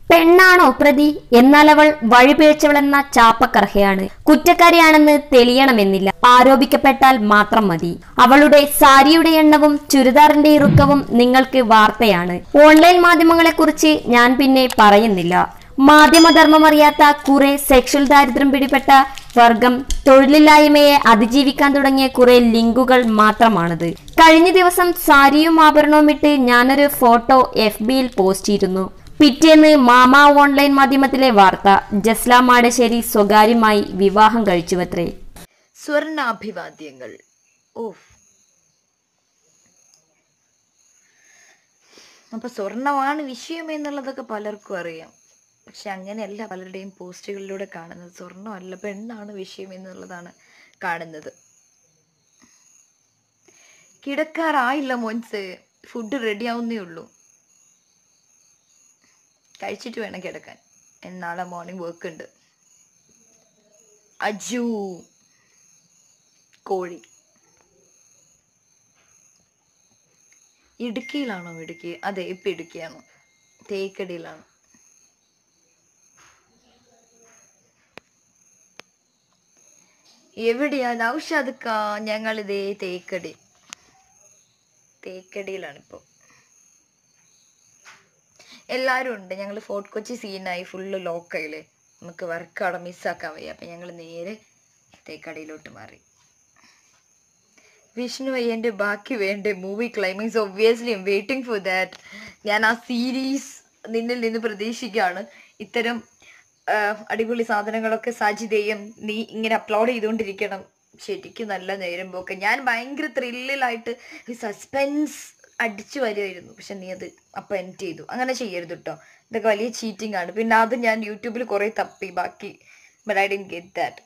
പെണ്ണാണോ പ്രതി എന്നാൽ അവൾ വഴിപിഴച്ചവളെന്ന ചാപ്പക്കർഹയാണ് കുറ്റക്കാരിയാണെന്ന് തെളിയണമെന്നില്ല ആരോപിക്കപ്പെട്ടാൽ മാത്രം മതി അവളുടെ സാരിയുടെ എണ്ണവും ചുരിദാറിന്റെ ഇറുക്കവും നിങ്ങൾക്ക് വാർത്തയാണ് ഓൺലൈൻ മാധ്യമങ്ങളെക്കുറിച്ച് ഞാൻ പിന്നെ പറയുന്നില്ല മാധ്യമധർമ്മം അറിയാത്ത കുറെ സെക്ഷൽ ദാരിദ്ര്യം പിടിപെട്ട വർഗം തൊഴിലില്ലായ്മയെ അതിജീവിക്കാൻ തുടങ്ങിയ കുറെ ലിങ്കുകൾ മാത്രമാണത് കഴിഞ്ഞ ദിവസം സാരിയും ആഭരണവും ഇട്ട് ഞാനൊരു ഫോട്ടോ എഫ് ബിയിൽ പോസ്റ്റ് ചെയ്തിരുന്നു പിറ്റേന്ന് മാമ ഓൺലൈൻ മാധ്യമത്തിലെ വാർത്ത ജസ്ല മാടശ്ശേരി സ്വകാര്യമായി വിവാഹം കഴിച്ചുവത്രേ സ്വർണാഭിവാദ്യങ്ങൾ ഓഫ് അപ്പൊ സ്വർണമാണ് വിഷയം എന്നുള്ളതൊക്കെ പലർക്കും അറിയാം പക്ഷെ അങ്ങനെയല്ല പലരുടെയും പോസ്റ്റുകളിലൂടെ കാണുന്നത് സ്വർണ്ണമല്ല പെണ്ണാണ് വിഷയം എന്നുള്ളതാണ് കാണുന്നത് കിടക്കാറായില്ല മോൻസ് ഫുഡ് റെഡി ആവുന്നേ ഉള്ളൂ കഴിച്ചിട്ട് വേണം കിടക്കാൻ എനിക്ക് നാളെ മോർണിംഗ് വർക്ക് ഉണ്ട് അജു കോഴി ഇടുക്കിയിലാണോ ഇടുക്കി അതെ ഇപ്പൊ ഇടുക്കിയാണ് തേക്കടിയിലാണ് എവിടെയാ നൗഷാദക്ക ഞങ്ങൾ ഇതേ തേക്കടി തേക്കടിയിലാണ് ഇപ്പൊ എല്ലാരും ഉണ്ട് ഞങ്ങൾ ഫോർട്ട് കൊച്ചി സീനായി ഫുള്ള് ലോക്കയില് നമുക്ക് വർക്ക് അവിടെ മിസ്സാക്കാൻ വയ്യ അപ്പൊ ഞങ്ങൾ നേരെ തേക്കടിയിലോട്ട് മാറി വിഷ്ണു അയ്യന്റെ ബാക്കി വേണ്ട movie climax obviously am waiting for that ഞാൻ ആ സീരീസ് നിന്നിൽ നിന്ന് പ്രതീക്ഷിക്കുകയാണ് ഇത്തരം ആ, അടിപൊളി സാധനങ്ങളൊക്കെ സാജിതയും നീ ഇങ്ങനെ അപ്ലോഡ് ചെയ്തുകൊണ്ടിരിക്കണം ശരിക്കും നല്ല നേരം പോക്ക് ഞാൻ ഭയങ്കര ത്രില്ലിലായിട്ട് സസ്പെൻസ് അടിച്ചു വരുമായിരുന്നു പക്ഷെ നീ അത് അപ്പൊ എൻറ്റ് ചെയ്തു അങ്ങനെ ചെയ്യരുത് കേട്ടോ ഇതൊക്കെ വലിയ ചീറ്റിംഗ് ആണ് പിന്നെ അത് ഞാൻ യൂട്യൂബിൽ കുറെ തപ്പി ബാക്കി but I didn't get that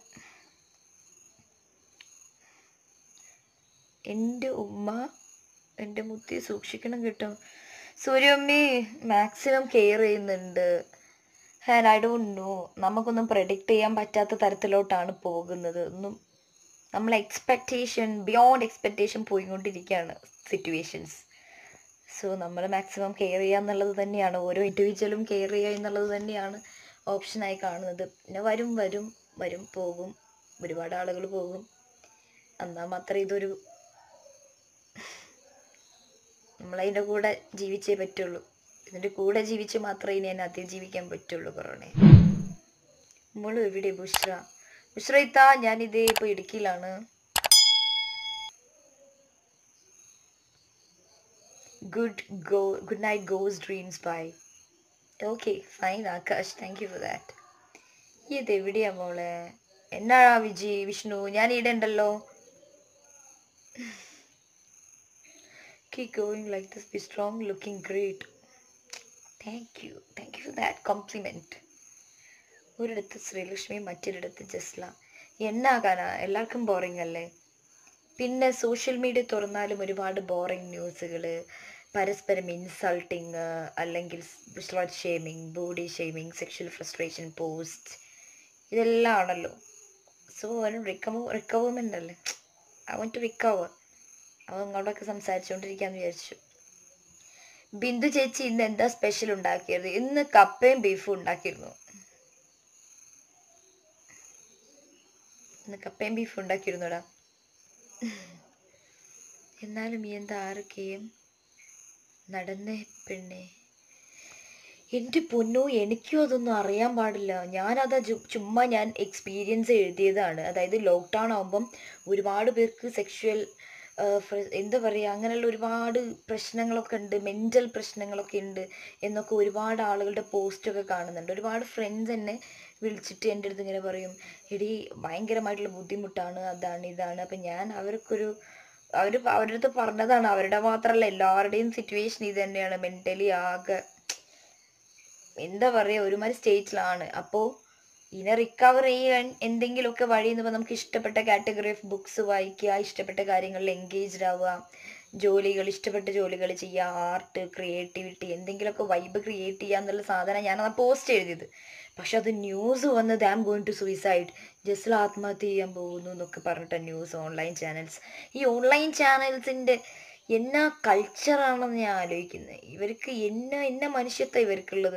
എൻ്റെ ഉമ്മ എൻ്റെ മുത്തി സൂക്ഷിക്കണം കേട്ടോ സൂര്യമ്മി മാക്സിമം കെയർ ചെയ്യുന്നുണ്ട് ആൻഡ് ഐ ഡോണ്ട് നോ നമുക്കൊന്നും പ്രഡിക്റ്റ് ചെയ്യാൻ പറ്റാത്ത തരത്തിലോട്ടാണ് പോകുന്നത് ഒന്നും നമ്മൾ എക്സ്പെക്റ്റേഷൻ ബിയോണ്ട് എക്സ്പെക്റ്റേഷൻ പോയിക്കൊണ്ടിരിക്കുകയാണ് സിറ്റുവേഷൻസ് സോ നമ്മൾ മാക്സിമം കെയർ ചെയ്യുക എന്നുള്ളത് തന്നെയാണ് ഓരോ ഇൻഡിവിജ്വലും കെയർ ചെയ്യുക എന്നുള്ളത് തന്നെയാണ് ഓപ്ഷനായി കാണുന്നത് പിന്നെ വരും വരും വരും പോകും ഒരുപാട് ആളുകൾ പോകും എന്നാൽ മാത്രമേ ഇതൊരു നമ്മളതിൻ്റെ കൂടെ ജീവിച്ചേ പറ്റുള്ളൂ ഇതിൻ്റെ കൂടെ ജീവിച്ച് മാത്രമേ ഇനി എന്നെ അതിജീവിക്കാൻ പറ്റുള്ളൂ കൊറോണ മോള് എവിടെ ബുഷ്ര ബുഷ്ര ഇത്താ ഞാനിതേ ഇപ്പൊ ഇടുക്കിയിലാണ് good go good night goes dreams bye okay fine Akash thank you for that ഈ ഇത് എവിടെയാ മോളെ എന്നാ വിജി വിഷ്ണു ഞാൻ ഇവിടെ ഉണ്ടല്ലോ keep going like this be strong looking great thank you thank you for that compliment ഒരിടത്ത് ശ്രീലക്ഷ്മി മറ്റൊരിടത്ത് ജസ്ല എന്നാകാനാ എല്ലാവർക്കും ബോറിംഗ് അല്ലേ പിന്നെ സോഷ്യൽ മീഡിയ തുറന്നാലും ഒരുപാട് ബോറിംഗ് ന്യൂസുകൾ പരസ്പരം ഇൻസൾട്ടിങ് അല്ലെങ്കിൽ slut shaming body shaming sexual frustration post ഇതെല്ലാം ആണല്ലോ സോ ഒരു റിക്കവ റിക്കവർമെൻ്റ് അല്ലേ ഐ വോണ്ട് ടു റിക്കവർ അവൻ നിങ്ങളോടൊക്കെ സംസാരിച്ചുകൊണ്ടിരിക്കാന്ന് വിചാരിച്ചു ബിന്ദു ചേച്ചി ഇന്ന് എന്താ സ്പെഷ്യൽ ഉണ്ടാക്കിയത് ഇന്ന് കപ്പയും ബീഫും ഉണ്ടാക്കിയിരുന്നു ഇന്ന് കപ്പയും ബീഫും ഉണ്ടാക്കിയിരുന്നുടാ എന്നാലും ഈ എന്താ ആരൊക്കെയും നടന്നേ പെണ്ണെ എൻ്റെ പൊന്നോ എനിക്കും അതൊന്നും അറിയാൻ പാടില്ല ഞാനത് ചു- ചുമ്മാ ഞാൻ എക്സ്പീരിയൻസ് എഴുതിയതാണ് അതായത് ലോക്ക്ഡൗൺ ആകുമ്പം ഒരുപാട് പേർക്ക് സെക്ഷുവൽ എന്താ പറയുക അങ്ങനെയുള്ള ഒരുപാട് പ്രശ്നങ്ങളൊക്കെ ഉണ്ട് മെൻ്റൽ പ്രശ്നങ്ങളൊക്കെ ഉണ്ട് എന്നൊക്കെ ഒരുപാട് ആളുകളുടെ പോസ്റ്റൊക്കെ കാണുന്നുണ്ട് ഒരുപാട് ഫ്രണ്ട്സ് എന്നെ വിളിച്ചിട്ട് എൻ്റെ അടുത്ത് ഇങ്ങനെ പറയും എടി ഭയങ്കരമായിട്ടുള്ള ബുദ്ധിമുട്ടാണ് അതാണ് ഇതാണ് അപ്പം ഞാൻ അവർക്കൊരു അവർ അവരുടെ അടുത്ത് പറഞ്ഞതാണ് അവരുടെ മാത്രമല്ല എല്ലാവരുടെയും സിറ്റുവേഷൻ ഇത് തന്നെയാണ് മെൻ്റലി ആകെ എന്താ പറയുക ഒരുമാതിരി സ്റ്റേജിലാണ് അപ്പോൾ ഇതിനെ റിക്കവർ ചെയ്യാൻ എന്തെങ്കിലുമൊക്കെ വഴി എന്ന് പറഞ്ഞാൽ നമുക്ക് ഇഷ്ടപ്പെട്ട കാറ്റഗറി ഓഫ് ബുക്സ് വായിക്കുക ഇഷ്ടപ്പെട്ട കാര്യങ്ങളിൽ എൻഗേജ്ഡ് ആവുക ജോലികൾ ഇഷ്ടപ്പെട്ട ജോലികൾ ചെയ്യുക ആർട്ട് ക്രിയേറ്റിവിറ്റി എന്തെങ്കിലുമൊക്കെ വൈബ് ക്രിയേറ്റ് ചെയ്യുക എന്നുള്ള സാധനം ഞാൻ ആ പോസ്റ്റ് എഴുതിയത് പക്ഷെ അത് ന്യൂസ് വന്നത് I am going to suicide Jasla ആത്മഹത്യ ചെയ്യാൻ പോകുന്നു എന്നൊക്കെ പറഞ്ഞിട്ട് ന്യൂസ് ഓൺലൈൻ ചാനൽസ് ഈ ഓൺലൈൻ ചാനൽസിൻ്റെ എന്നാ കൾച്ചറാണെന്ന് ഞാൻ ആലോചിക്കുന്നത് ഇവർക്ക് എന്നാ എന്നാ മനുഷ്യത്വം ഇവർക്കുള്ളത്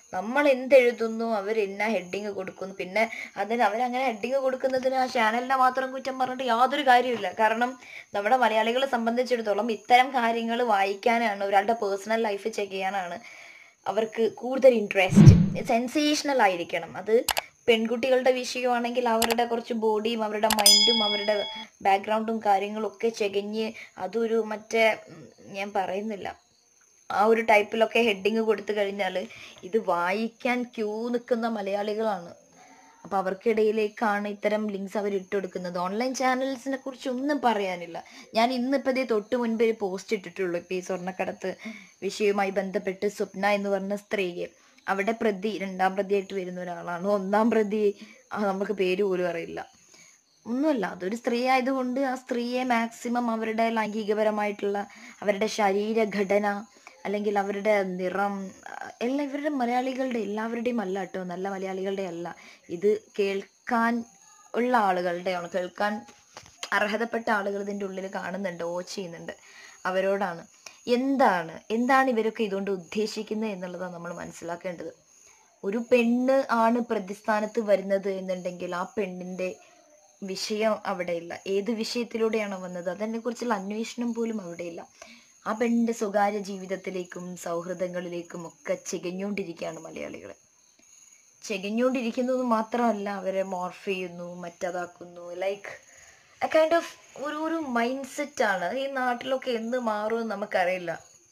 നമ്മൾ എന്തെഴുതുന്നു അവർ എന്നാ ഹെഡിങ് കൊടുക്കുന്നു പിന്നെ അതിന് അവരങ്ങനെ ഹെഡിങ് കൊടുക്കുന്നതിന് ആ ചാനലിനെ മാത്രം കുറ്റം പറഞ്ഞിട്ട് യാതൊരു കാര്യമില്ല കാരണം നമ്മുടെ മലയാളികളെ സംബന്ധിച്ചിടത്തോളം ഇത്തരം കാര്യങ്ങൾ വായിക്കാനാണ് ഒരാളുടെ പേഴ്സണൽ ലൈഫ് ചെക്ക് ചെയ്യാനാണ് അവർക്ക് കൂടുതൽ ഇൻട്രസ്റ്റ് സെൻസേഷണൽ ആയിരിക്കണം അത് പെൺകുട്ടികളുടെ വിഷയമാണെങ്കിൽ അവരുടെ കുറച്ച് ബോഡിയും അവരുടെ മൈൻഡും അവരുടെ ബാക്ക്ഗ്രൗണ്ടും കാര്യങ്ങളും ഒക്കെ ചെകഞ്ഞ് അതൊരു മറ്റേ ഉം, ഞാൻ പറയുന്നില്ല ആ ഒരു ടൈപ്പിലൊക്കെ ഹെഡിങ് കൊടുത്തു കഴിഞ്ഞാൽ ഇത് വായിക്കാൻ ക്യൂ നിൽക്കുന്ന മലയാളികളാണ് അപ്പോൾ അവർക്കിടയിലേക്കാണ് ഇത്തരം ലിങ്ക്സ് അവർ ഇട്ടുകൊടുക്കുന്നത് ഓൺലൈൻ ചാനൽസിനെ കുറിച്ച് ഒന്നും പറയാനില്ല ഞാൻ ഇന്നിപ്പോൾ ഇതേ തൊട്ട് മുൻപ് ഒരു പോസ്റ്റ് ഇട്ടിട്ടുള്ളൂ ഇപ്പോൾ ഈ സ്വർണ്ണക്കടത്ത് വിഷയവുമായി ബന്ധപ്പെട്ട് സ്വപ്ന എന്ന് പറഞ്ഞ സ്ത്രീയെ അവിടെ പ്രതി രണ്ടാം പ്രതിയായിട്ട് വരുന്ന ഒരാളാണ് ഒന്നാം പ്രതി ആ, നമുക്ക് പേര് പോലും അറിയില്ല ഒന്നുമല്ല അതൊരു സ്ത്രീ ആയതുകൊണ്ട് ആ സ്ത്രീയെ മാക്സിമം അവരുടെ ലൈംഗികപരമായിട്ടുള്ള അവരുടെ ശരീരഘടന അല്ലെങ്കിൽ അവരുടെ നിറം ആ, എല്ലാം ഇവരുടെ മലയാളികളുടെ എല്ലാവരുടെയും അല്ല കേട്ടോ നല്ല മലയാളികളുടെ അല്ല ഇത് കേൾക്കാൻ ഉള്ള ആളുകളുടെയാണ് കേൾക്കാൻ അർഹതപ്പെട്ട ആളുകൾ ഇതിൻ്റെ ഉള്ളിൽ കാണുന്നുണ്ട് വാച്ച് ചെയ്യുന്നുണ്ട് അവരോടാണ് എന്താണ് എന്താണ് ഇവരൊക്കെ ഇതുകൊണ്ട് ഉദ്ദേശിക്കുന്നത് എന്നുള്ളതാണ് നമ്മൾ മനസ്സിലാക്കേണ്ടത് ഒരു പെണ്ണ് ആണ് പ്രതിസ്ഥാനത്ത് വരുന്നത് എന്നുണ്ടെങ്കിൽ ആ പെണ്ണിന്റെ വിഷയം അവിടെയില്ല ഏത് വിഷയത്തിലൂടെയാണോ വന്നത് അതിനെ കുറിച്ചുള്ള അന്വേഷണം പോലും അവിടെയില്ല ആ പെണ്ണിന്റെ സ്വകാര്യ ജീവിതത്തിലേക്കും സൗഹൃദങ്ങളിലേക്കും ഒക്കെ ചികഞ്ഞുകൊണ്ടിരിക്കുകയാണ് മലയാളികൾ ചികഞ്ഞുകൊണ്ടിരിക്കുന്നത് മാത്രമല്ല അവരെ മോർഫ് ചെയ്യുന്നു മറ്റതാക്കുന്നു ലൈക്ക് എ കൈൻഡ് ഓഫ് ഒരു ഒരു മൈൻഡ് സെറ്റ് ആണ് ഈ നാട്ടിലൊക്കെ എന്ത് മാറുമെന്ന് നമുക്കറിയില്ല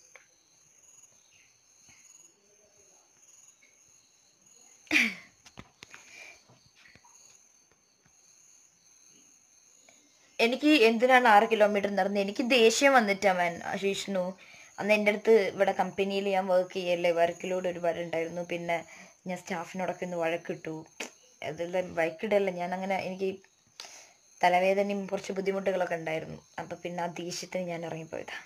എനിക്ക് എന്തിനാണ് ആറ് കിലോമീറ്റർ നടന്നത് എനിക്ക് ദേഷ്യം വന്നിട്ടാ മാൻ വിഷ്ണു അന്ന് എൻ്റെ അടുത്ത് ഇവിടെ കമ്പനിയിൽ ഞാൻ വർക്ക് ചെയ്യല്ലേ വർക്കിലൂടെ ഒരുപാട് ഉണ്ടായിരുന്നു പിന്നെ ഞാൻ സ്റ്റാഫിനോടൊക്കെ ഒന്ന് വഴക്കിട്ടു അതെല്ലാം വഴക്കിടല്ല ഞാൻ അങ്ങനെ എനിക്ക് തലവേദനയും കുറച്ച് ബുദ്ധിമുട്ടുകളൊക്കെ ഉണ്ടായിരുന്നു അപ്പം പിന്നെ ആ ദേഷ്യത്തിന് ഞാൻ ഇറങ്ങിപ്പോയതാ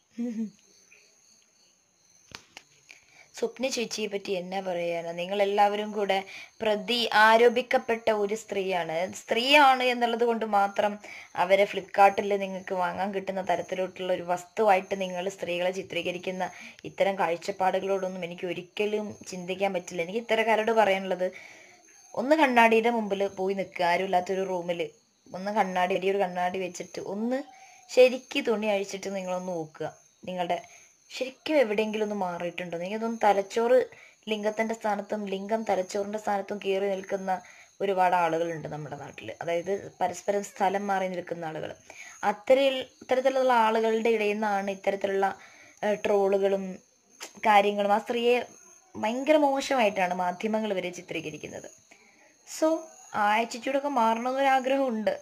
സ്വപ്ന ചേച്ചിയെ പറ്റി എന്നാ പറയാനാ നിങ്ങൾ എല്ലാവരും കൂടെ പ്രതി ആരോപിക്കപ്പെട്ട ഒരു സ്ത്രീയാണ് സ്ത്രീയാണ് എന്നുള്ളത് കൊണ്ട് മാത്രം അവരെ ഫ്ലിപ്കാർട്ടിൽ നിങ്ങൾക്ക് വാങ്ങാൻ കിട്ടുന്ന തരത്തിലോട്ടുള്ള ഒരു വസ്തുവായിട്ട് നിങ്ങൾ സ്ത്രീകളെ ചിത്രീകരിക്കുന്ന ഇത്തരം കാഴ്ചപ്പാടുകളോടൊന്നും എനിക്ക് ഒരിക്കലും ചിന്തിക്കാൻ പറ്റില്ല എനിക്ക് ഇത്തരക്കാരോട് പറയാനുള്ളത് ഒന്ന് കണ്ണാടിയുടെ മുമ്പിൽ പോയി നിൽക്കുക ആരുമില്ലാത്തൊരു റൂമിൽ ഒന്ന് കണ്ണാടി വലിയൊരു കണ്ണാടി വെച്ചിട്ട് ഒന്ന് ശരിക്ക് തുണി അഴിച്ചിട്ട് നിങ്ങളൊന്ന് നോക്കുക നിങ്ങളുടെ ശരിക്കും എവിടെയെങ്കിലും ഒന്ന് മാറിയിട്ടുണ്ടോ എനിക്കൊന്നും തലച്ചോറ് ലിംഗത്തിന്റെ സ്ഥാനത്തും ലിംഗം തലച്ചോറിന്റെ സ്ഥാനത്തും കയറി നിൽക്കുന്ന ഒരുപാട് ആളുകളുണ്ട് നമ്മുടെ നാട്ടിൽ അതായത് പരസ്പരം സ്ഥലം മാറി നിൽക്കുന്ന ആളുകൾ അത്തരം ഇത്തരത്തിലുള്ള ആളുകളുടെ ഇടയിൽ നിന്നാണ് ഇത്തരത്തിലുള്ള ട്രോളുകളും കാര്യങ്ങളും ആ സ്ത്രീയെ ഭയങ്കര മോശമായിട്ടാണ് മാധ്യമങ്ങൾ വരെ ചിത്രീകരിക്കുന്നത് സോ ആ ആറ്റിറ്റ്യൂഡൊക്കെ മാറണമെന്നൊരാഗ്രഹമുണ്ട്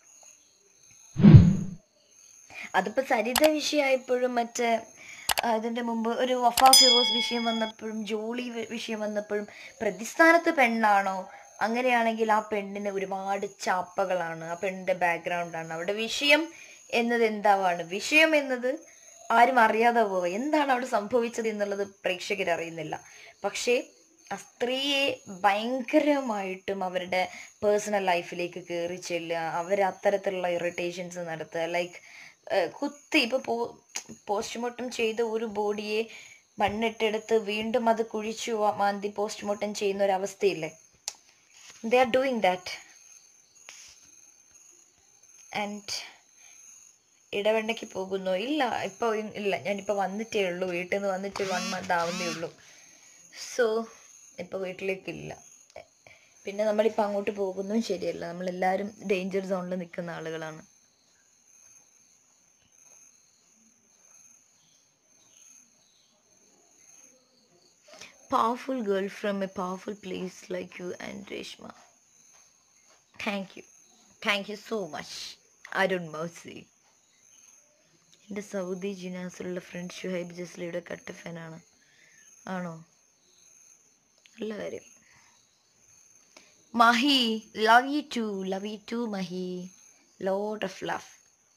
അതിപ്പോ സരിത വിഷയമായപ്പോഴും മറ്റേ ആ, ഇതിന്റെ മുമ്പ് ഒരു വഫ ഫിറോസ് വിഷയം വന്നപ്പോഴും ജോളി വി- വിഷയം വന്നപ്പോഴും പ്രതിസ്ഥാനത്ത് പെണ്ണാണോ അങ്ങനെയാണെങ്കിൽ ആ പെണ്ണിന് ഒരുപാട് ചാപ്പകളാണ് ആ പെണ്ണിന്റെ ബാക്ക്ഗ്രൗണ്ടാണ് അവിടെ വിഷയം എന്നത് എന്താവാണ് വിഷയം എന്നത് ആരും അറിയാതെ പോവുക എന്താണ് അവിടെ സംഭവിച്ചത് എന്നുള്ളത് പ്രേക്ഷകർ അറിയുന്നില്ല പക്ഷേ ആ സ്ത്രീയെ ഭയങ്കരമായിട്ടും അവരുടെ പേഴ്സണൽ ലൈഫിലേക്ക് കയറി ചെല്ലുക അവർ അത്തരത്തിലുള്ള ഇറിറ്റേഷൻസ് നടത്തുക ലൈക്ക് കുത്തി ഇപ്പൊ പോ പോസ്റ്റ്മോർട്ടം ചെയ്ത ഒരു ബോഡിയെ മണ്ണിട്ടെടുത്ത് വീണ്ടും അത് കുഴിച്ചു വ- മാന്തി പോസ്റ്റ്മോർട്ടം ചെയ്യുന്ന ഒരു അവസ്ഥയില്ലേ they are doing that and ഇടവെണ്ണയ്ക്ക് പോകുന്നു ഇല്ല ഇപ്പൊ ഇല്ല ഞാനിപ്പോ വന്നിട്ടേ ഉള്ളൂ വീട്ടിൽ നിന്ന് വന്നിട്ട് വൺ മന്ത് ആവുന്നേ ഉള്ളൂ സോ ഇപ്പൊ വീട്ടിലേക്കില്ല പിന്നെ നമ്മളിപ്പോൾ അങ്ങോട്ട് പോകുന്നതും ശരിയല്ല നമ്മളെല്ലാവരും ഡേഞ്ചർ സോണിൽ നിൽക്കുന്ന ആളുകളാണ് powerful girl from a powerful place like you and Reshma. Thank you. Thank you so much. Arun Mercy. എൻ്റെ സൗദി ജിനാസിലുള്ള ഫ്രണ്ട് ഷുഹൈബ് ജസ്ലിയുടെ കട്ട ഫാനാണ് ആണോ നല്ല കാര്യം Mahi love you too love you too Mahi lot of love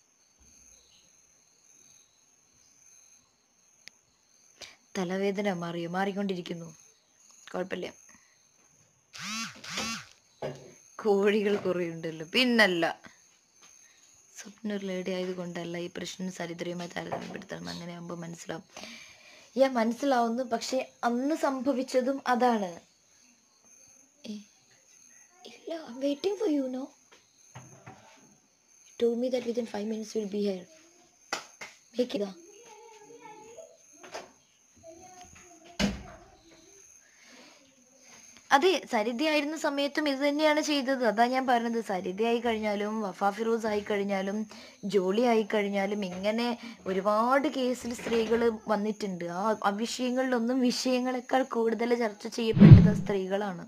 തലവേദന മാറിയോ മാറിക്കൊണ്ടിരിക്കുന്നു കുഴപ്പമില്ല കോഴികൾ കുറേ ഉണ്ടല്ലോ പിന്നല്ല സ്വപ്ന ഒരു ലേഡി ആയതുകൊണ്ടല്ല ഈ പ്രശ്നം സരിദ്രയുമായി താരതമ്യപ്പെടുത്തണം അങ്ങനെ ആകുമ്പോൾ മനസ്സിലാവും ഞാൻ മനസ്സിലാവുന്നു പക്ഷെ അന്ന് സംഭവിച്ചതും അതാണ് ഏ, ഇല്ല waiting for you know told me that within five minutes we'll be here. Make it. അതെ സരിത ആയിരുന്ന സമയത്തും ഇത് തന്നെയാണ് ചെയ്തത് അതാ ഞാൻ പറഞ്ഞത് സരിത ആയി കഴിഞ്ഞാലും വഫ ഫിറോസ് ആയി കഴിഞ്ഞാലും ജോളി ആയി കഴിഞ്ഞാലും ഇങ്ങനെ ഒരുപാട് കേസിൽ സ്ത്രീകൾ വന്നിട്ടുണ്ട് ആ ആ വിഷയങ്ങളിലൊന്നും വിഷയങ്ങളെക്കാൾ കൂടുതൽ ചർച്ച ചെയ്യപ്പെട്ടത് സ്ത്രീകളാണ്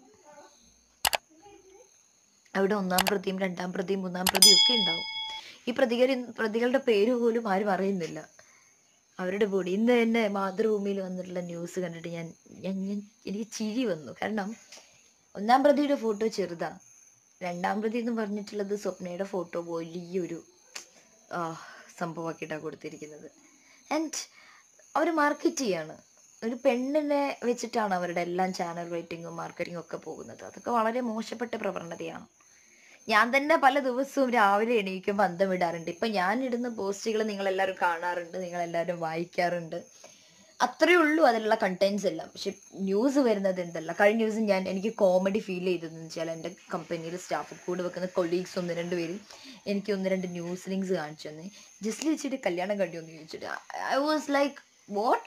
അവിടെ ഒന്നാം പ്രതിയും രണ്ടാം പ്രതിയും മൂന്നാം പ്രതിയും ഒക്കെ ഉണ്ടാവും ഈ പ്രതികൾ പ്രതികളുടെ പേര് പോലും ആരും അറിയുന്നില്ല അവരുടെ ബോഡി ഇന്ന് തന്നെ മാതൃഭൂമിയിൽ വന്നിട്ടുള്ള ന്യൂസ് കണ്ടിട്ട് ഞാൻ ഞാൻ ഞാൻ എനിക്ക് ചിരി വന്നു കാരണം ഒന്നാം പ്രതിയുടെ ഫോട്ടോ ചെറുതാ രണ്ടാം പ്രതി എന്ന് പറഞ്ഞിട്ടുള്ളത് സ്വപ്നയുടെ ഫോട്ടോ വലിയൊരു ആ, സംഭവമാക്കിയിട്ടാണ് കൊടുത്തിരിക്കുന്നത് ആൻഡ് അവർ മാർക്കറ്റ് ചെയ്യാണ് ഒരു പെണ്ണിനെ വെച്ചിട്ടാണ് അവരുടെ എല്ലാം ചാനൽ റേറ്റിങ്ങും മാർക്കറ്റിങ്ങും ഒക്കെ പോകുന്നത് അതൊക്കെ വളരെ മോശപ്പെട്ട പ്രവണതയാണ് ഞാൻ തന്നെ പല ദിവസവും രാവിലെ എണീക്കുമ്പോൾ അന്തം വിടാറുണ്ട് ഇപ്പം ഞാൻ ഇടുന്ന പോസ്റ്റുകൾ നിങ്ങളെല്ലാവരും കാണാറുണ്ട് നിങ്ങളെല്ലാവരും വായിക്കാറുണ്ട് അത്രയേ ഉള്ളൂ അതിലുള്ള കണ്ടന്റ്സ് എല്ലാം പക്ഷെ ന്യൂസ് വരുന്നത് എന്തല്ല കഴിഞ്ഞ ദിവസം ഞാൻ എനിക്ക് കോമഡി ഫീൽ ചെയ്തതെന്ന് വെച്ചാൽ എൻ്റെ കമ്പനിയിൽ സ്റ്റാഫ് കൂടെ വെക്കുന്ന കൊളീഗ്സ് ഒന്ന് രണ്ട് പേര് എനിക്ക് ഒന്ന് രണ്ട് ന്യൂസ് ലിങ്ക്സ് കാണിച്ചു തന്നെ ജസ്റ്റ് വെച്ചിട്ട് കല്യാണം കണ്ടു എന്ന് ചോദിച്ചിട്ട് I was like what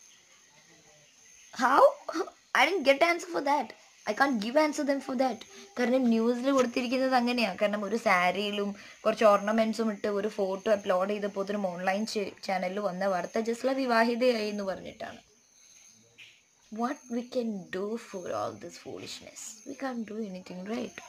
how I did get answer for that I can't give answer them for that കാരണം ന്യൂസിൽ കൊടുത്തിരിക്കുന്നത് അങ്ങനെയാണ് കാരണം ഒരു സാരിയിലും കുറച്ച് ഓർണമെന്റ്സും ഇട്ട് ഒരു ഫോട്ടോ അപ്ലോഡ് ചെയ്തപ്പോൾ ഒരു ഓൺലൈൻ ചാനലിൽ വന്ന വാർത്ത ജസ്ല വിവാഹിതയായി എന്ന് പറഞ്ഞിട്ടാണ് what we can do for all this foolishness we can't do anything right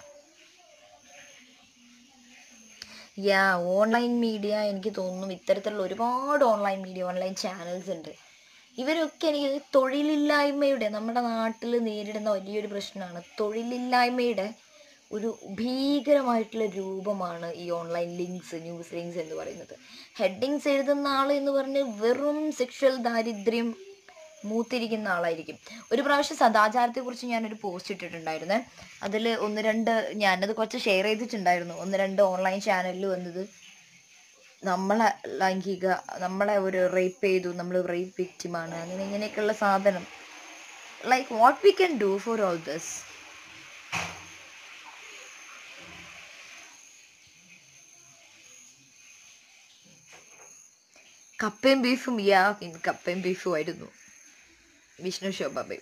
ya online media എനിക്ക് തോന്നുന്നു ഇത്തരത്തിലുള്ള ഒരുപാട് ഓൺലൈൻ മീഡിയ ഓൺലൈൻ ചാനൽസ് ഉണ്ട് ഇവരൊക്കെ എനിക്ക് തൊഴിലില്ലായ്മയുടെ നമ്മുടെ നാട്ടിൽ നേരിടുന്ന വലിയൊരു പ്രശ്നമാണ് തൊഴിലില്ലായ്മയുടെ ഒരു ഭീകരമായിട്ടുള്ള രൂപമാണ് ഈ ഓൺലൈൻ ലിങ്ക്സ് ന്യൂസ് ലിങ്ക്സ് എന്ന് പറയുന്നത് ഹെഡിങ്സ് എഴുതുന്ന ആൾ എന്ന് പറഞ്ഞ് വെറും സെക്ഷൽ ദാരിദ്ര്യം മൂത്തിരിക്കുന്ന ആളായിരിക്കും ഒരു പ്രാവശ്യം സദാചാരത്തെക്കുറിച്ച് ഞാനൊരു പോസ്റ്റ് ഇട്ടിട്ടുണ്ടായിരുന്നേ അതിൽ ഒന്ന് രണ്ട് ഞാനത് കുറച്ച് ഷെയർ ചെയ്തിട്ടുണ്ടായിരുന്നു ഒന്ന് രണ്ട് ഓൺലൈൻ ചാനലിൽ വന്നത് നമ്മളെ ലൈംഗിക നമ്മളെ ഒരു റേപ്പ് ചെയ്തു നമ്മൾ റേപ്പ് വിക്റ്റിമാണ് അങ്ങനെ ഇങ്ങനെയൊക്കെയുള്ള സാധനം like what we can do for all this കപ്പയും ബീഫും യാ കപ്പയും ബീഫും ആയിരുന്നു വിഷ്ണു ശോഭ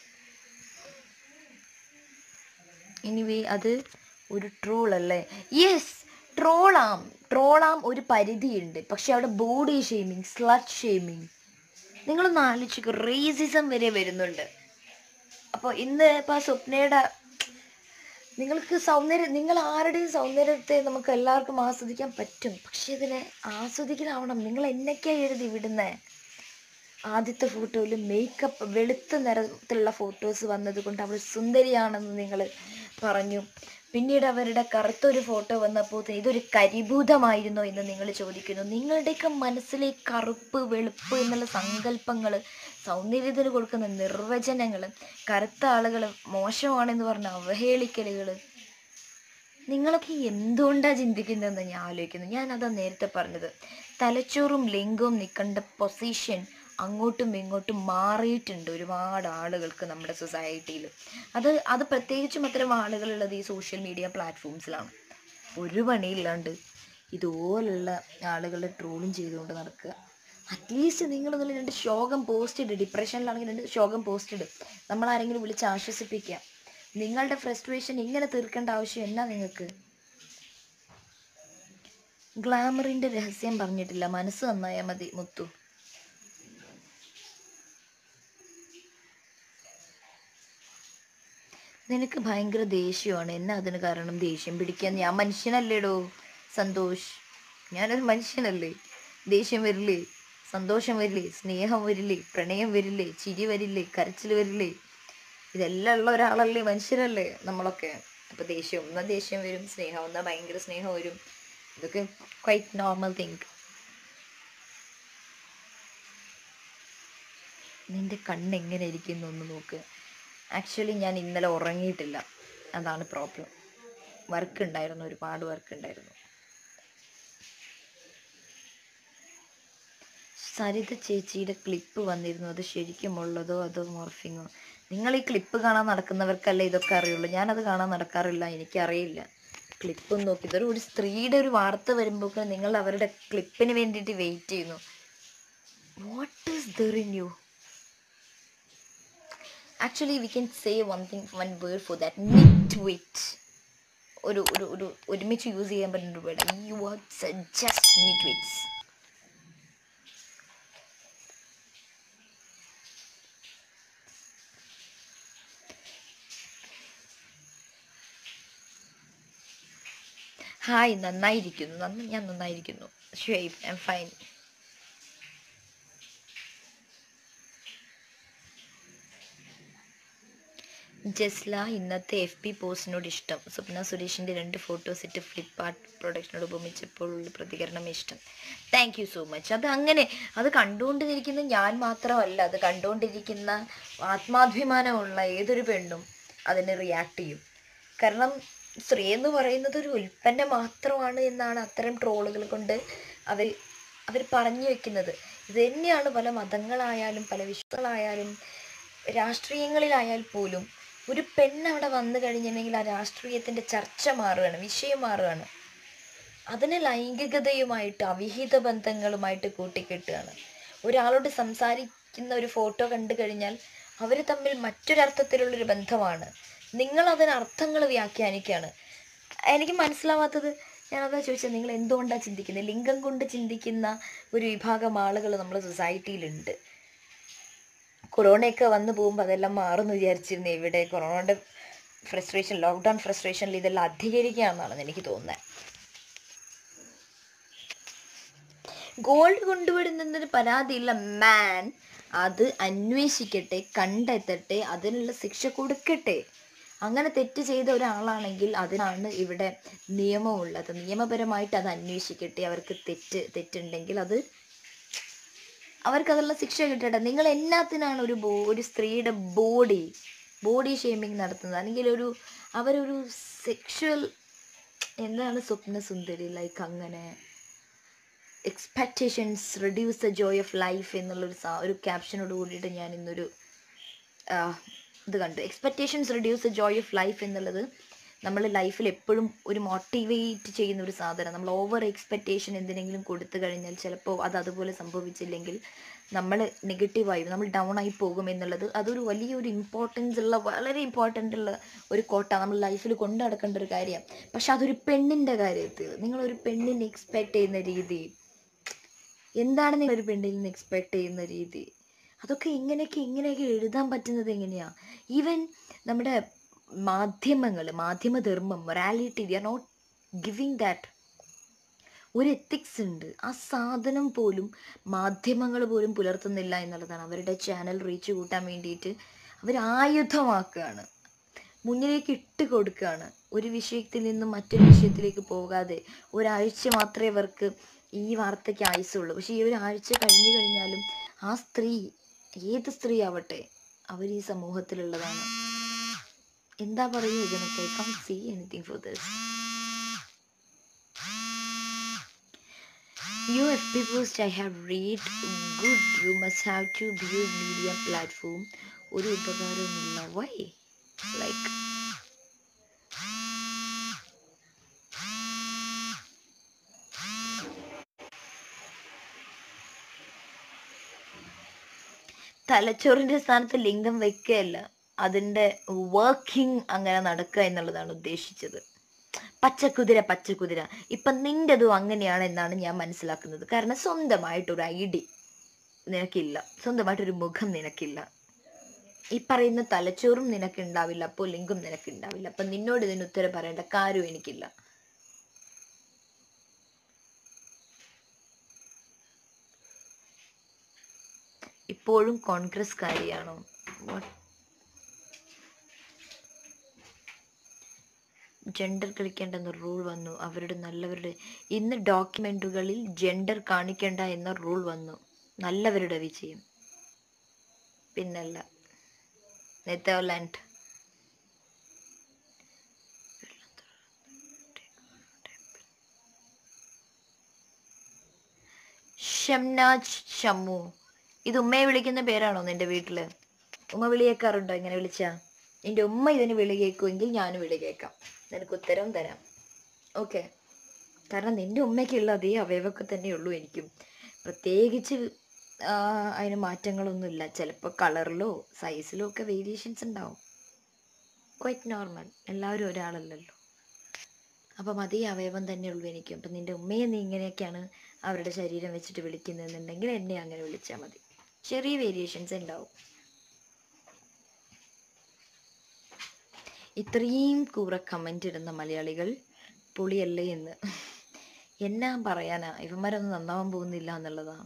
എനിവേ അത് ഒരു ട്രോൾ അല്ലേ യെസ് ട്രോളാം ട്രോളാം ഒരു പരിധിയുണ്ട് പക്ഷെ അവിടെ ബോഡി ഷെയ്മിങ് സ്ലട്ട് ഷെയ്മിങ് നിങ്ങളൊന്ന് ആലോചിക്കുക റേസിസം വരെ വരുന്നുണ്ട് അപ്പോൾ ഇന്ന് ഇപ്പോൾ ആ സ്വപ്നയുടെ നിങ്ങൾക്ക് സൗന്ദര്യം നിങ്ങൾ ആരുടെയും സൗന്ദര്യത്തെ നമുക്ക് എല്ലാവർക്കും ആസ്വദിക്കാൻ പറ്റും പക്ഷെ ഇതിനെ ആസ്വദിക്കലാവണം നിങ്ങൾ എന്നൊക്കെയാണ് എഴുതി വിടുന്നേ ആദ്യത്തെ ഫോട്ടോയിൽ മേക്കപ്പ് വെളുത്ത നിറത്തിലുള്ള ഫോട്ടോസ് വന്നത് കൊണ്ട് അവൾ സുന്ദരിയാണെന്ന് നിങ്ങൾ പറഞ്ഞു പിന്നീട് അവരുടെ കറുത്തൊരു ഫോട്ടോ വന്നപ്പോൾ ഇതൊരു കരിഭൂതമായിരുന്നോ എന്ന് നിങ്ങൾ ചോദിക്കുന്നു നിങ്ങളുടെയൊക്കെ മനസ്സിലെ കറുപ്പ് വെളുപ്പ് എന്നുള്ള സങ്കല്പങ്ങൾ സൗന്ദര്യത്തിന് കൊടുക്കുന്ന നിർവചനങ്ങൾ കറുത്ത ആളുകൾ മോശമാണെന്ന് പറഞ്ഞ അവഹേളിക്കലുകൾ നിങ്ങളൊക്കെ എന്തുകൊണ്ടാണ് ചിന്തിക്കുന്നതെന്ന് ഞാൻ ആലോചിക്കുന്നു ഞാൻ അതാ നേരത്തെ പറഞ്ഞത് തലച്ചോറും ലിംഗവും നിൽക്കേണ്ട പൊസിഷൻ അങ്ങോട്ടും ഇങ്ങോട്ടും മാറിയിട്ടുണ്ട് ഒരുപാട് ആളുകൾക്ക് നമ്മുടെ സൊസൈറ്റിയിൽ അത് അത് പ്രത്യേകിച്ചും അത്തരം ആളുകളുള്ളത് ഈ സോഷ്യൽ മീഡിയ പ്ലാറ്റ്ഫോംസിലാണ് ഒരു പണിയില്ലാണ്ട് ഇതുപോലുള്ള ആളുകളെ ട്രോളും ചെയ്തുകൊണ്ട് നടക്കുക അറ്റ്ലീസ്റ്റ് നിങ്ങളൊന്നും രണ്ട് ശോകം പോസ്റ്റ് ഇട് ഡിപ്രഷനിലാണെങ്കിൽ രണ്ട് ശോകം പോസ്റ്റ് ഇട് നമ്മൾ ആരെങ്കിലും വിളിച്ച് ആശ്വസിപ്പിക്കുക നിങ്ങളുടെ ഫ്രസ്ട്രേഷൻ ഇങ്ങനെ തീർക്കേണ്ട ആവശ്യം എന്നാ നിങ്ങൾക്ക് ഗ്ലാമറിന്റെ രഹസ്യം പറഞ്ഞിട്ടില്ല മനസ്സ് നന്നായാൽ മതി മുത്തു നിനക്ക് ഭയങ്കര ദേഷ്യമാണ് എന്നെ അതിന് കാരണം ദേഷ്യം പിടിക്കാൻ ഞാൻ മനുഷ്യനല്ലേടോ സന്തോഷ് ഞാനൊരു മനുഷ്യനല്ലേ ദേഷ്യം വരില്ലേ സന്തോഷം വരില്ലേ സ്നേഹം വരില്ലേ പ്രണയം വരില്ലേ ചിരി വരില്ലേ കരച്ചിൽ വരില്ലേ ഇതെല്ലാം ഉള്ള ഒരാളല്ലേ മനുഷ്യരല്ലേ നമ്മളൊക്കെ അപ്പോൾ ദേഷ്യം ഒന്നാ ദേഷ്യം വരും സ്നേഹം ഒന്നാ ഭയങ്കര സ്നേഹം വരും ഇതൊക്കെ ക്വൈറ്റ് നോർമൽ തിങ്ക് നിന്റെ കണ്ണ് എങ്ങനെ ഇരിക്കുന്നു ഒന്ന് നോക്ക് ആക്ച്വലി ഞാൻ ഇന്നലെ ഉറങ്ങിയിട്ടില്ല അതാണ് പ്രോബ്ലം വർക്ക് ഉണ്ടായിരുന്നു ഒരുപാട് വർക്ക് ഉണ്ടായിരുന്നു സരിത ചേച്ചിയുടെ ക്ലിപ്പ് വന്നിരുന്നു അത് ശരിക്കുമുള്ളതോ അതോ മോർഫിങ്ങോ നിങ്ങൾ ഈ ക്ലിപ്പ് കാണാൻ നടക്കുന്നവർക്കല്ലേ ഇതൊക്കെ അറിയുള്ളൂ ഞാനത് കാണാൻ നടക്കാറില്ല എനിക്കറിയില്ല ക്ലിപ്പ് നോക്കി ഇതൊരു ഒരു സ്ത്രീയുടെ ഒരു വാർത്ത വരുമ്പോൾ നിങ്ങൾ അവരുടെ ക്ലിപ്പിന് വേണ്ടിയിട്ട് വെയിറ്റ് ചെയ്യുന്നു what is there in you actually we can say one thing one word for that nit wit ഒരു ഒരു ഒരു ഒരുമിച്ച് യൂസ് ചെയ്യാൻ പറ്റുന്ന ഒരു വേർഡ് ഈ words just nit wits hi നന്നായിരിക്കുന്നു നന്ന ഞാൻ നന്നായിരിക്കുന്നു shape I am fine Jasla ഇന്നത്തെ എഫ് പി പോസ്റ്റിനോട് ഇഷ്ടം സ്വപ്ന സുരേഷിൻ്റെ രണ്ട് ഫോട്ടോസ് ഇട്ട് ഫ്ലിപ്കാർട്ട് പ്രൊഡക്ഷനോട് ഉപമിച്ചപ്പോൾ ഉള്ള പ്രതികരണം ഇഷ്ടം താങ്ക് യു സോ മച്ച് അത് അങ്ങനെ അത് കണ്ടുകൊണ്ടിരിക്കുന്ന ഞാൻ മാത്രമല്ല അത് കണ്ടുകൊണ്ടിരിക്കുന്ന ആത്മാഭിമാനമുള്ള ഏതൊരു പെണ്ണും അതിനെ റിയാക്ട് ചെയ്യും കാരണം സ്ത്രീ എന്ന് പറയുന്നത് ഒരു ഉൽപ്പന്നം മാത്രമാണ് എന്നാണ് അത്തരം ട്രോളുകൾ കൊണ്ട് അവർ അവർ പറഞ്ഞു വെക്കുന്നത് ഇത് തന്നെയാണ് പല മതങ്ങളായാലും പല വിശ്വങ്ങളായാലും രാഷ്ട്രീയങ്ങളിലായാൽ പോലും ഒരു പെണ്ണ് അവിടെ വന്നു കഴിഞ്ഞിട്ടുണ്ടെങ്കിൽ ആ രാഷ്ട്രീയത്തിൻ്റെ ചർച്ച മാറുകയാണ് വിഷയം മാറുകയാണ് അതിനെ ലൈംഗികതയുമായിട്ട് അവിഹിത ബന്ധങ്ങളുമായിട്ട് കൂട്ടിക്കെട്ടുകയാണ് ഒരാളോട് സംസാരിക്കുന്ന ഒരു ഫോട്ടോ കണ്ടു കഴിഞ്ഞാൽ അവർ തമ്മിൽ മറ്റൊരർത്ഥത്തിലുള്ളൊരു ബന്ധമാണ് നിങ്ങൾ അതിന് അർത്ഥങ്ങൾ വ്യാഖ്യാനിക്കുകയാണ് എനിക്ക് മനസ്സിലാവാത്തത് ഞാനതാ ചോദിച്ചത് നിങ്ങൾ എന്തുകൊണ്ടാണ് ചിന്തിക്കുന്നത് ലിംഗം കൊണ്ട് ചിന്തിക്കുന്ന ഒരു വിഭാഗം ആളുകൾ നമ്മുടെ സൊസൈറ്റിയിലുണ്ട് കൊറോണയൊക്കെ വന്നു പോകുമ്പോൾ അതെല്ലാം മാറുമെന്ന് വിചാരിച്ചിരുന്നു ഇവിടെ കൊറോണയുടെ ഫ്രസ്ട്രേഷൻ ലോക്ക്ഡൗൺ ഫ്രസ്ട്രേഷനിൽ ഇതെല്ലാം അധികരിക്കുകയാണെന്നാണ് എനിക്ക് തോന്നുന്നത് ഗോൾഡ് കൊണ്ടുവിടുന്നതിന് പരാതിയുള്ള മാൻ അത് അന്വേഷിക്കട്ടെ കണ്ടെത്തട്ടെ അതിനുള്ള ശിക്ഷ കൊടുക്കട്ടെ അങ്ങനെ തെറ്റ് ചെയ്ത ഒരാളാണെങ്കിൽ അതിനാണ് ഇവിടെ നിയമമുള്ളത് നിയമപരമായിട്ട് അത് അന്വേഷിക്കട്ടെ അവർക്ക് തെറ്റ് തെറ്റുണ്ടെങ്കിൽ അത് അവർക്ക് അതിനുള്ള ശിക്ഷ കിട്ടട്ടെ നിങ്ങൾ എന്നാത്തിനാണ് ഒരു ബോ ഒരു സ്ത്രീയുടെ ബോഡി ബോഡി ഷേമിങ് നടത്തുന്നത് അല്ലെങ്കിൽ ഒരു അവരൊരു സെക്ഷൽ എന്താണ് സ്വപ്ന സുന്ദരി ലൈക്ക് അങ്ങനെ expectations reduce the joy of life എന്നുള്ളൊരു സാ ഒരു ക്യാപ്ഷനോട് കൂടിയിട്ട് ഞാൻ ഇന്നൊരു ആ, ഇത് കണ്ടു expectations reduce the joy of life എന്നുള്ളത് നമ്മൾ ലൈഫിൽ എപ്പോഴും ഒരു മോട്ടിവേറ്റ് ചെയ്യുന്ന ഒരു സാധനം നമ്മൾ ഓവർ എക്സ്പെക്റ്റേഷൻ എന്തിനെങ്കിലും കൊടുത്തു കഴിഞ്ഞാൽ ചിലപ്പോൾ അത് അതുപോലെ സംഭവിച്ചില്ലെങ്കിൽ നമ്മൾ നെഗറ്റീവായി നമ്മൾ ഡൗൺ ആയി പോകും എന്നുള്ളത് അതൊരു വലിയൊരു ഇമ്പോർട്ടൻസ് ഉള്ള വളരെ ഇമ്പോർട്ടൻ്റ് ഉള്ള ഒരു കോട്ട നമ്മൾ ലൈഫിൽ കൊണ്ടു നടക്കേണ്ട ഒരു കാര്യം പക്ഷെ അതൊരു പെണ്ണിൻ്റെ കാര്യത്തിൽ നിങ്ങളൊരു പെണ്ണിനെ എക്സ്പെക്റ്റ് ചെയ്യുന്ന രീതി എന്താണ് നിങ്ങൾ ഒരു പെണ്ണിൽ നിന്ന് എക്സ്പെക്ട് ചെയ്യുന്ന രീതി അതൊക്കെ ഇങ്ങനെയൊക്കെ ഇങ്ങനെയൊക്കെ എഴുതാൻ പറ്റുന്നത് എങ്ങനെയാ ഈവൻ നമ്മുടെ മാധ്യമങ്ങൾ മാധ്യമധർമ്മം morality they are not giving that ഒരു എത്തിക്സ് ഉണ്ട് ആ സാധനം പോലും മാധ്യമങ്ങൾ പോലും പുലർത്തുന്നില്ല എന്നുള്ളതാണ് അവരുടെ ചാനൽ റീച്ച് കൂട്ടാൻ വേണ്ടിയിട്ട് അവർ ആയുധമാക്കുകയാണ് മുന്നിലേക്ക് ഇട്ട് കൊടുക്കുകയാണ് ഒരു വിഷയത്തിൽ നിന്നും മറ്റൊരു വിഷയത്തിലേക്ക് പോകാതെ ഒരാഴ്ച മാത്രമേ അവർക്ക് ഈ വാർത്തയ്ക്ക് ആയുസുള്ളൂ പക്ഷേ ഈ ഒരാഴ്ച കഴിഞ്ഞു കഴിഞ്ഞാലും ആ സ്ത്രീ ഏത് സ്ത്രീ ആവട്ടെ അവർ ഈ സമൂഹത്തിലുള്ളതാണ് എന്താ പറയുക ഇതിനൊക്കെ I can't see anything for this Your FB post I have read good. You must have to view media platform. ഒരു ഉപകാരമില്ല വൈ ലൈക്ക് തലച്ചോറിന്റെ സ്ഥാനത്ത് ലിംഗം വെക്കുകയല്ല അതിന്റെ വർക്കിംഗ് അങ്ങനെ നടക്കുക എന്നുള്ളതാണ് ഉദ്ദേശിച്ചത് പച്ചക്കുതിര പച്ചക്കുതിര ഇപ്പം നിൻ്റെതും അങ്ങനെയാണ് എന്നാണ് ഞാൻ മനസ്സിലാക്കുന്നത് കാരണം സ്വന്തമായിട്ടൊരു ഐഡി നിനക്കില്ല സ്വന്തമായിട്ടൊരു മുഖം നിനക്കില്ല ഈ പറയുന്ന തലച്ചോറും നിനക്കുണ്ടാവില്ല അപ്പോൾ ലിംഗും നിനക്കുണ്ടാവില്ല അപ്പം നിന്നോട് ഇതിന് ഉത്തരം പറയേണ്ട കാര്യവും എനിക്കില്ല ഇപ്പോഴും കോൺഗ്രസ്കാരിയാണോ What? ജെൻഡർ കളിക്കേണ്ടെന്ന റൂൾ വന്നു അവരുടെ നല്ലവരുടെ ഇന്ന് ഡോക്യുമെന്റുകളിൽ ജെൻഡർ കാണിക്കേണ്ട എന്ന റൂൾ വന്നു നല്ലവരുടെ വിജയം പിന്നല്ല നെതർലാൻഡ് ഷംനാജ് ഷമ്മു ഇത് ഉമ്മയെ വിളിക്കുന്ന പേരാണോ നിന്റെ വീട്ടില് ഉമ്മ വിളി കേൾക്കാറുണ്ടോ ഇങ്ങനെ വിളിച്ചാ നിന്റെ ഉമ്മ ഇതിന് വിളി കേൾക്കുമെങ്കിൽ ഞാൻ വിളി കേൾക്കാം നിനക്ക് ഉത്തരവും തരാം ഓക്കെ കാരണം നിന്റെ ഉമ്മയ്ക്കുള്ള അതേ അവയവൊക്കെ തന്നെയുള്ളൂ എനിക്കും പ്രത്യേകിച്ച് ആ, അതിന് മാറ്റങ്ങളൊന്നുമില്ല ചിലപ്പോൾ കളറിലോ സൈസിലോ ഒക്കെ വേരിയേഷൻസ് ഉണ്ടാവും ക്വൈറ്റ് നോർമൽ എല്ലാവരും ഒരാളല്ലല്ലോ അപ്പം അതേ അവയവം തന്നെയുള്ളൂ എനിക്കും അപ്പം നിന്റെ ഉമ്മയെ നീ ഇങ്ങനെയൊക്കെയാണ് അവരുടെ ശരീരം വെച്ചിട്ട് വിളിക്കുന്നതെന്നുണ്ടെങ്കിൽ എന്നെ അങ്ങനെ വിളിച്ചാൽ മതി ചെറിയ വേരിയേഷൻസ് ഉണ്ടാവും ഇത്രയും കൂറ കമൻ്റ് ഇടുന്ന മലയാളികൾ പുളിയല്ലേ എന്ന് എന്നാ പറയാനാ ഇവന്മാരൊന്നും നന്നാവാൻ പോകുന്നില്ല എന്നുള്ളതാണ്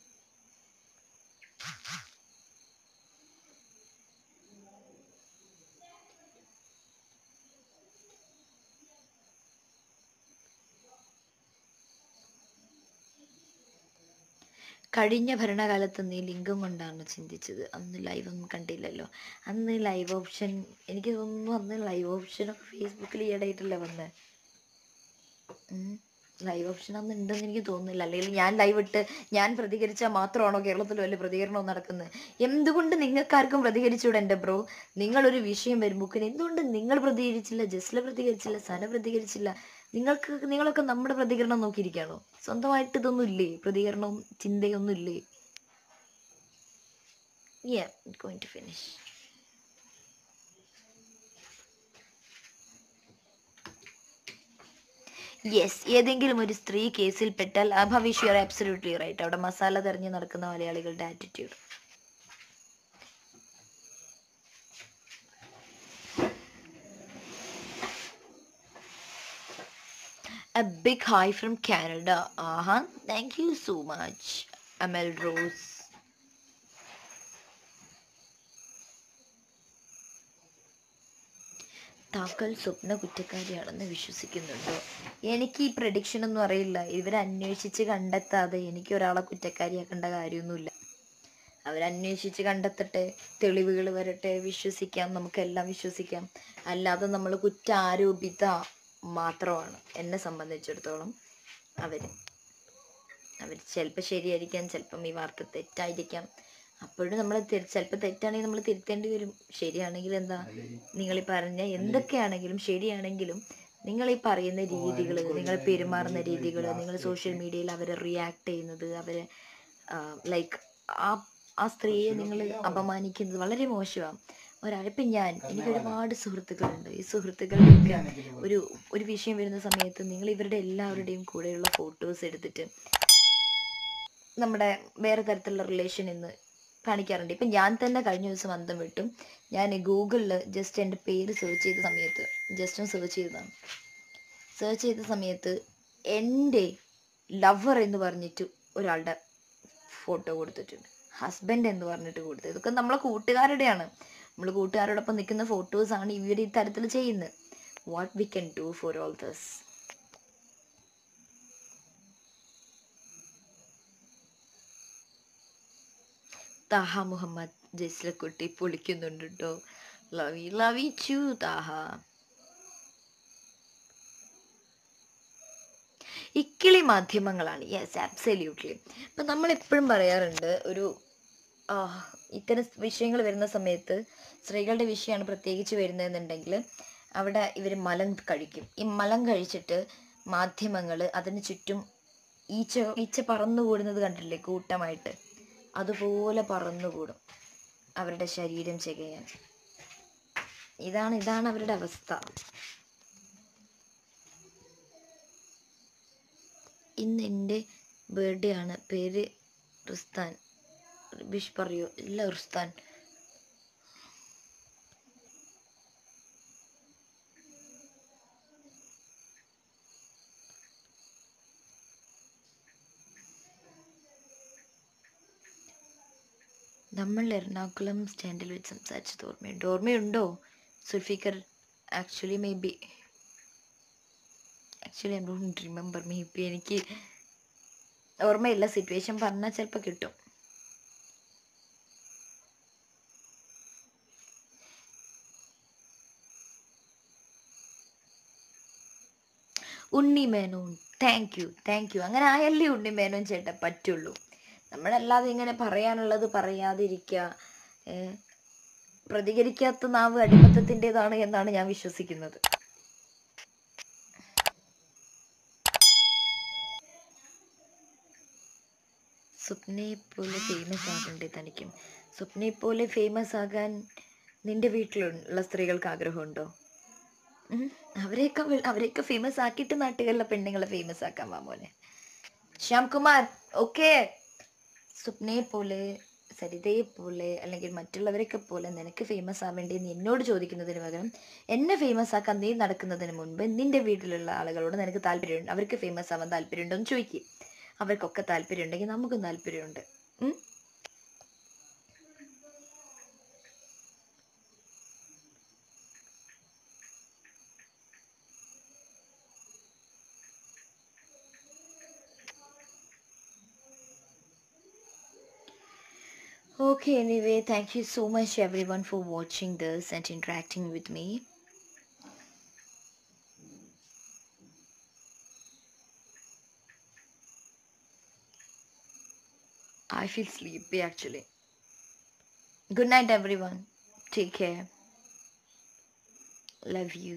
കഴിഞ്ഞ ഭരണകാലത്ത് നീ ലിംഗം കൊണ്ടാണ് ചിന്തിച്ചത് അന്ന് ലൈവ് ഒന്നും കണ്ടില്ലല്ലോ അന്ന് ലൈവ് ഓപ്ഷൻ എനിക്ക് തോന്നുന്നു അന്ന് ലൈവ് ഓപ്ഷൻ ഫേസ്ബുക്കിൽ ഈയിടെയായിട്ടല്ലേ വന്നത് ലൈവ് ഓപ്ഷൻ അന്ന് ഉണ്ടെന്ന് എനിക്ക് തോന്നുന്നില്ല അല്ലെങ്കിൽ ഞാൻ ലൈവ് ഇട്ട് ഞാൻ പ്രതികരിച്ചാൽ മാത്രമാണോ കേരളത്തിൽ വല്ല പ്രതികരണവും നടക്കുന്നത് എന്തുകൊണ്ട് നിങ്ങൾക്കാർക്കും പ്രതികരിച്ചൂടെ എൻ്റെ ബ്രോ നിങ്ങളൊരു വിഷയം വരുമ്പോൾ എന്തുകൊണ്ട് നിങ്ങൾ പ്രതികരിച്ചില്ല ജസ്ല പ്രതികരിച്ചില്ല സന പ്രതികരിച്ചില്ല നിങ്ങൾക്ക് നിങ്ങളൊക്കെ നമ്മുടെ പ്രതികരണം നോക്കിയിരിക്കുകയാണോ സ്വന്തമായിട്ട് ഇതൊന്നും ഇല്ലേ പ്രതികരണവും ചിന്തയൊന്നും ഇല്ലേ Yeah, going to finish. Yes ഏതെങ്കിലും ഒരു സ്ത്രീ കേസിൽ പെട്ടാൽ ആ ഭവിഷ്യ യു ആർ അബ്സല്യൂട്ട്ലി റൈറ്റ് അവിടെ മസാല തെരഞ്ഞു നടക്കുന്ന മലയാളികളുടെ attitude A big hi from Canada. Uh huh. Thank you so much, Amel Rose. താക്കൽ സ്വപ്ന കുറ്റക്കാരിയാണെന്ന് വിശ്വസിക്കുന്നുണ്ടോ എനിക്ക് ഈ പ്രഡിക്ഷൻ ഒന്നും അറിയില്ല ഇവർ അന്വേഷിച്ച് കണ്ടെത്താതെ എനിക്ക് ഒരാളെ കുറ്റക്കാരിയാക്കേണ്ട കാര്യമൊന്നുമില്ല അവരന്വേഷിച്ച് കണ്ടെത്തട്ടെ തെളിവുകൾ വരട്ടെ വിശ്വസിക്കാം നമുക്കെല്ലാം വിശ്വസിക്കാം അല്ലാതെ നമ്മൾ കുറ്റാരോപിത മാത്രമാണ് എന്നെ സംബന്ധിച്ചിടത്തോളം അവർ അവർ ചിലപ്പോൾ ശരിയായിരിക്കാം ചിലപ്പം ഈ വാർത്ത തെറ്റായിരിക്കാം അപ്പോഴും നമ്മൾ ചിലപ്പോൾ തെറ്റാണെങ്കിൽ നമ്മൾ തിരുത്തേണ്ടി വരും ശരിയാണെങ്കിൽ എന്താ നിങ്ങൾ ഈ പറഞ്ഞ എന്തൊക്കെയാണെങ്കിലും ശരിയാണെങ്കിലും നിങ്ങൾ ഈ പറയുന്ന രീതികൾ നിങ്ങൾ പെരുമാറുന്ന രീതികൾ നിങ്ങൾ സോഷ്യൽ മീഡിയയിൽ അവരെ റിയാക്ട് ചെയ്യുന്നത് അവരെ ലൈക്ക് ആ ആ സ്ത്രീയെ നിങ്ങൾ അപമാനിക്കുന്നത് വളരെ മോശമാണ് ഒരാൾ ഇപ്പം ഞാൻ എനിക്ക് ഒരുപാട് സുഹൃത്തുക്കളുണ്ട് ഈ സുഹൃത്തുക്കളുടെയൊക്കെ ഒരു ഒരു വിഷയം വരുന്ന സമയത്ത് നിങ്ങൾ ഇവരുടെ എല്ലാവരുടെയും കൂടെയുള്ള ഫോട്ടോസ് എടുത്തിട്ട് നമ്മുടെ വേറെ തരത്തിലുള്ള റിലേഷൻ എന്ന് കാണിക്കാറുണ്ട് ഇപ്പം ഞാൻ തന്നെ കഴിഞ്ഞ ദിവസം അന്തം വിട്ടും ഞാൻ ഗൂഗിളിൽ ജസ്റ്റ് എൻ്റെ പേര് സെർച്ച് ചെയ്ത സമയത്ത് ജസ്റ്റ് ഒന്ന് സെർച്ച് ചെയ്തതാണ് സെർച്ച് ചെയ്ത സമയത്ത് എൻ്റെ ലവർ എന്ന് പറഞ്ഞിട്ട് ഒരാളുടെ ഫോട്ടോ കൊടുത്തിട്ടുണ്ട് ഹസ്ബൻഡ് എന്ന് പറഞ്ഞിട്ട് കൊടുത്തത് ഇതൊക്കെ നമ്മളെ കൂട്ടുകാരുടെയാണ് നമ്മൾ കൂട്ടുകാരോടൊപ്പം നിൽക്കുന്ന ഫോട്ടോസാണ് ഇവർ ഈ തരത്തിൽ ചെയ്യുന്നത് what we can do for all those Taha Muhammad ജസ്ലക്കുട്ടി പൊളിക്കുന്നുണ്ട് കേട്ടോ ലവ് യു ലവ് യു ചു താഹ ഇക്കിളി മാധ്യമങ്ങളാണ് യെസ് ആബ്സല്യൂട്ട്ലി ഇപ്പം നമ്മൾ എപ്പോഴും പറയാറുണ്ട് ഒരു ആ, ഇത്തരം വിഷയങ്ങൾ വരുന്ന സമയത്ത് സ്ത്രീകളുടെ വിഷയമാണ് പ്രത്യേകിച്ച് വരുന്നതെന്നുണ്ടെങ്കിൽ അവിടെ ഇവർ മലം കഴിക്കും ഈ മലം കഴിച്ചിട്ട് മാധ്യമങ്ങൾ അതിന് ചുറ്റും ഈച്ച ഈച്ച പറന്നുകൂടുന്നത് കണ്ടില്ലേ കൂട്ടമായിട്ട് അതുപോലെ പറന്നുകൂടും അവരുടെ ശരീരം ചെയ്യാൻ ഇതാണ് ഇതാണ് അവരുടെ അവസ്ഥ ഇന്ന് എൻ്റെ ബർത്ത്ഡേ ആണ് പേര് റിസ്താൻ വിഷ് പറയൂ ഇല്ല റിസ്താൻ നമ്മൾ എറണാകുളം സ്റ്റാൻഡിൽ വെച്ച് സംസാരിച്ചത് ഓർമ്മയുണ്ട് ഓർമ്മയുണ്ടോ Zulfikar actually maybe actually I don't remember maybe എനിക്ക് ഓർമ്മയില്ല സിറ്റുവേഷൻ പറഞ്ഞാൽ ചിലപ്പോൾ കിട്ടും Unni Menon thank you thank you അങ്ങനെ ആയല്ലേ ഉണ്ണി മേനോൻ ചേട്ടാ പറ്റുള്ളൂ നമ്മളല്ലാതെ ഇങ്ങനെ പറയാനുള്ളത് പറയാതിരിക്കുക ഏ, പ്രതികരിക്കാത്ത നാവ് അടിമത്തത്തിൻ്റെതാണ് എന്നാണ് ഞാൻ വിശ്വസിക്കുന്നത് സ്വപ്നയെ പോലെ ഫേമസ് ആകണ്ടേ തനിക്കും സ്വപ്നയെ പോലെ ഫേമസ് ആകാൻ നിന്റെ വീട്ടിലുള്ള സ്ത്രീകൾക്ക് ആഗ്രഹമുണ്ടോ ഉം. അവരെയൊക്കെ വി- അവരെയൊക്കെ ഫേമസ് ആക്കിയിട്ട് നാട്ടുകളിലെ പെണ്ണുങ്ങളെ ഫേമസ് ആക്കാൻ വാ മോനെ ശ്യാം കുമാർ ഓക്കെ സ്വപ്നയെ പോലെ സരിതയെ പോലെ അല്ലെങ്കിൽ മറ്റുള്ളവരൊക്കെ പോലെ നിനക്ക് ഫേമസ് ആവേണ്ടി നീ എന്നോട് ചോദിക്കുന്നതിന് പകരം എന്നെ ഫേമസ് ആക്കാൻ നീ നടക്കുന്നതിന് മുൻപ് നിന്റെ വീട്ടിലുള്ള ആളുകളോട് നിനക്ക് താല്പര്യമുണ്ട് അവർക്ക് ഫേമസ് ആവാൻ താല്പര്യമുണ്ടോ എന്ന് ചോദിക്കുക അവർക്കൊക്കെ താല്പര്യം ഉണ്ടെങ്കിൽ നമുക്കും താല്പര്യമുണ്ട് ഉം? Okay, anyway, thank you so much everyone for watching this and interacting with me. I feel sleepy actually. Good night, everyone. Take care. Love you.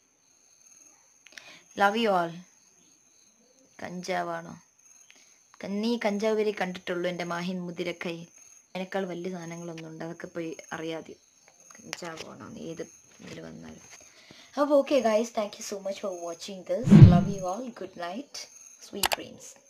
Love you all. കഞ്ചാവാണോ നീ കഞ്ചാവ് വരെ കണ്ടിട്ടുള്ളൂ എൻ്റെ മാഹിൻ മുതിരക്കൈ അതിനേക്കാൾ വലിയ സാധനങ്ങളൊന്നും ഉണ്ട് അതൊക്കെ പോയി അറിയാതെ കഞ്ചാവാണോ നീ ഏത് ഇതിൽ വന്നാലും അപ്പോൾ okay guys thank you so much for watching this love you all good night sweet dreams